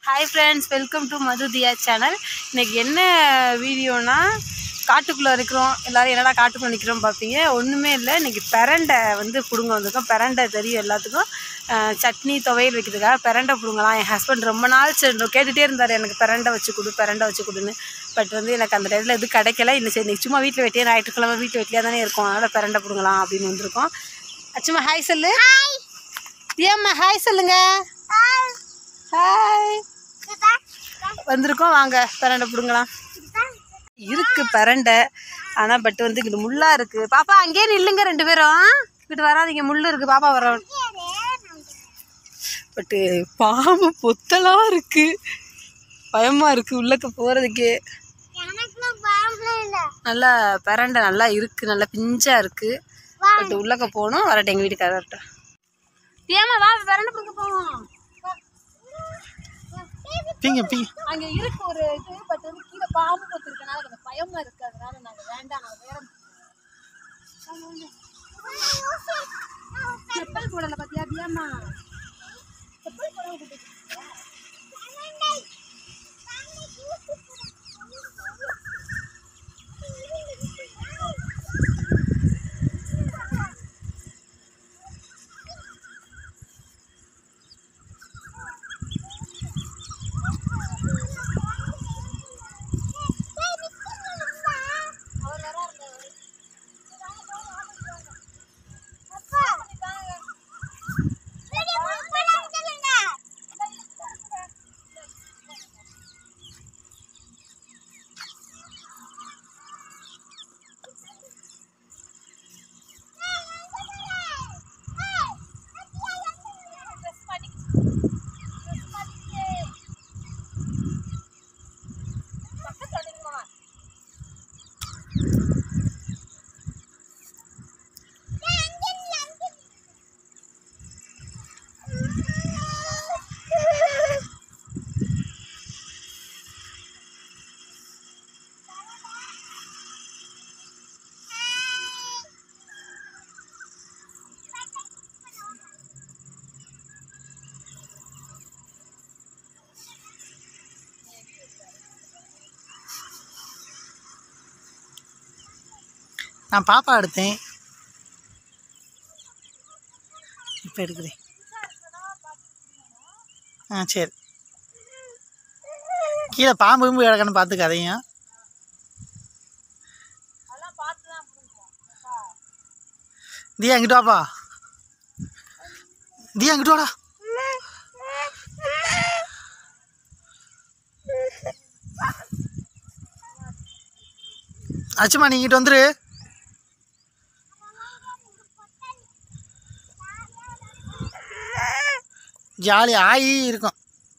Hi friends welcome to Madhu Thiya channel இன்னைக்கு என்ன வீடியோனா காட்டுக்குள்ளே இருக்கிறோம் எல்லாரும் என்னடா காட்டுக்குள்ளே நிற்கிறோம் பார்ப்பீங்க ஒன்றுமே இல்லை இன்னைக்கு பிரண்டை வந்து பிடுங்க வந்திருக்கோம் பிரண்டை தெரியும் எல்லாத்துக்கும் அஹ், சட்னி துவையல் வைக்கிறதுக்காக பிரண்டை பிடுங்கலாம் என் ஹஸ்பண்ட் ரொம்ப நாள் சரி கேட்டுகிட்டே இருந்தார் எனக்கு பிரண்டை வச்சு கொடு பிரண்டை வச்சு கொடுன்னு பட் வந்து எனக்கு அந்த டைத்தில் எதுவும் கிடைக்கல இன்னும் சரி இன்னைக்கு சும்மா வீட்டில் வெட்டியே ஞாயிற்றுக்கிழமை வீட்டில் வெட்டியாக தானே இருக்கும் அதனால் பிரண்டை பிடுங்கலாம் அப்படின்னு வந்திருக்கோம் அச்சுமா ஹாய் சொல்லு ஏம்மா ஹாய் சொல்லுங்க ஹாய் வந்திருக்கோம் வாங்க பரண்டை பிடுங்கலாம் இருக்கு பரண்டை ஆனால் பட் வந்து இங்கிட்டு முள்ளா இருக்கு பாப்பா அங்கேயே நில்லுங்க ரெண்டு பேரும் இங்கிட்டு வராதீங்க முள்ளு இருக்கு பாப்பா வர பட்டு பாம்பு பொத்தலா இருக்கு பயமா இருக்கு உள்ளக்க போறதுக்கே நல்லா பரண்டை நல்லா இருக்கு நல்லா பிஞ்சா இருக்கு பட் உள்ளக்க போகணும் வரட்டும் எங்க வீட்டுக்காரர் வரட்டும் ஏமா வா பரண்டை பிடிக்க போவோம் பீங்க பீங்க அங்க இருக்கு ஒரு இது பட் வந்து கீழே பாம்பு கொத்து இருக்கனால கொஞ்சம் பயமா இருக்கு அதனால நாங்க வேண்டாம் நாங்க வேற செப்பல் போடல பாத்தியா தியாமா செப்பல் போடாம கூட்டிட்டு அவர் வராரு நான் பாப்பா எடுத்தேன் இப்போ எடுக்கிறேன் ஆ சரி கீழே பாம்பு கிம்பு கிடக்கன்னு பார்த்துக்காதையும் தியா இங்கிட்டு வாப்பா தியா இங்கிட்டு வாடா அச்சுமா நீ இங்கிட்டு வந்துரு ஜாலி ஆயி இருக்கும்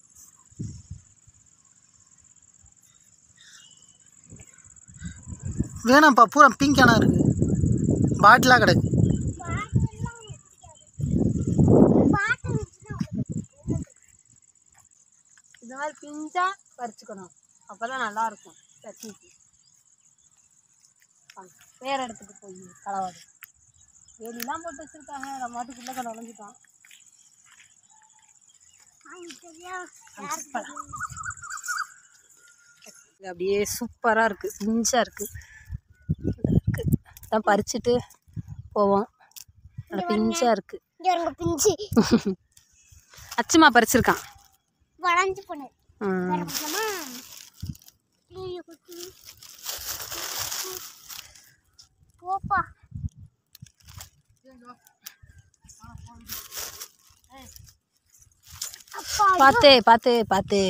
வேணாம்ப்பா பூரா பிங்கானா இருக்கு பாட்டிலாக கிடக்கு இந்த மாதிரி பிஞ்சா பறிச்சுக்கணும் அப்பதான் நல்லா இருக்கும் சட்னிக்கு வாங்க, வேற இடத்துக்கு போய் களவாடு வேலிலாம் போட்டு வச்சிருக்காங்க நம்ம மாட்டுக்குள்ள நுழைஞ்சிட்டோம் இது அப்படியே சூப்பராக இருக்குது பிஞ்சாக இருக்குது இருக்கு தான் பறிச்சுட்டு போவோம் நல்லா பிஞ்சாக இருக்குது பிஞ்சு அச்சுமா பறிச்சிருக்கான் வளைஞ்சு போனது ம். வரப்போமா குட்டி போப்பா அப்பா பார்த்து பார்த்து பார்த்து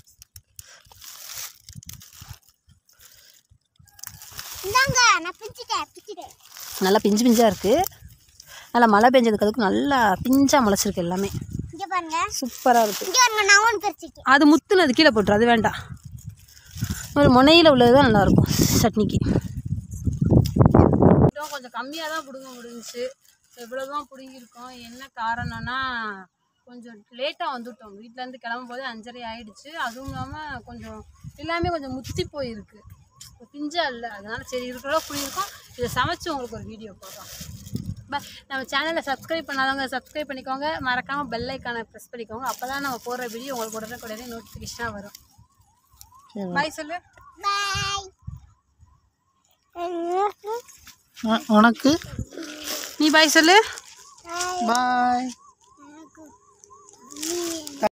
இந்தாங்க நான் பிஞ்சிட்டேன் பிஞ்சிட்டேன் நல்லா பிஞ்சு பிஞ்சாக இருக்குது நல்லா மழை பெஞ்சதுக்கு அதுக்கு நல்லா பிஞ்சாக முளைச்சிருக்கு எல்லாமே இங்க பாருங்க சூப்பராக இருக்குது இங்க பாருங்க நான் ஒன்று பிரிச்சிருக்கேன் அது முத்துனது கீழே போட்டுரு அது வேண்டாம் ஒரு முனையில் உள்ளது தான் நல்லாயிருக்கும் சட்னிக்கு கொஞ்சம் கம்மியாக தான் பிடுங்க முடிஞ்சுச்சு எவ்வளோ தான் பிடுங்கியிருக்கோம் என்ன காரணம்னா கொஞ்சம் லேட்டாக வந்துட்டோம் வீட்டிலேருந்து கிளம்பும் போது அஞ்சரை ஆயிடுச்சு அதுவும் இல்லாமல் கொஞ்சம் எல்லாமே கொஞ்சம் முத்தி போயிருக்கு பிஞ்சா இல்லை அதனால சரி இருக்கிறதோ பிடிங்கிருக்கோம் இதை சமைச்சு உங்களுக்கு ஒரு வீடியோ போடுறோம் ப- நம்ம சேனலை சப்ஸ்கிரைப் பண்ணாதவங்க சப்ஸ்கிரைப் பண்ணிக்கோங்க மறக்காமல் பெல் ஐக்கானை ப்ரெஸ் பண்ணிக்கோங்க அப்போ தான் நம்ம போடுற வீடியோ உங்களுக்கு உடனே உடனே நோட்டிஃபிகேஷனாக வரும் சரி பாய் சொல்லு பாய் உ- உனக்கு நீ பாய் சொல்லு பாய்